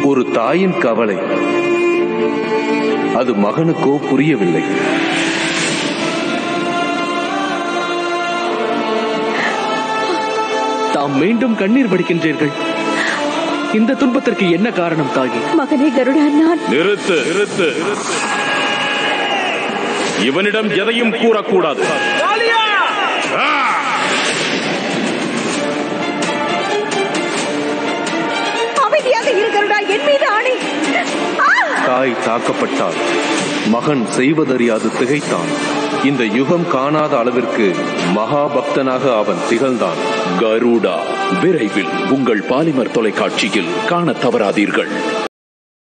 ஒரு தாயின் கவலை அது மகனுக்கோ புரியவில்லை தாம் மீண்டும் கண்ணீர் வடிக்கின்றீர்கள் இந்த துன்பத்திற்கு என்ன காரணம் தாகி மகனே கருடா நான் நிறுத்து நிறுத்து இவனிடம் எதையும் கூறக்கூடாது ஆ! அமைதியாக இரு கருடா என் மீது ஆணை ஆ! தாய் தாக்கப்பட்டால் மகன் செய்வதறியாது திகைத்தான் இந்த யுகம் காணாத அளவிற்கு மகாபக்தனாக அவன் திகழ்ந்தான் கருடா விரைவில் உங்கள் பாலிமர் தொலைக்காட்சியில் காணத் தவறாதீர்கள்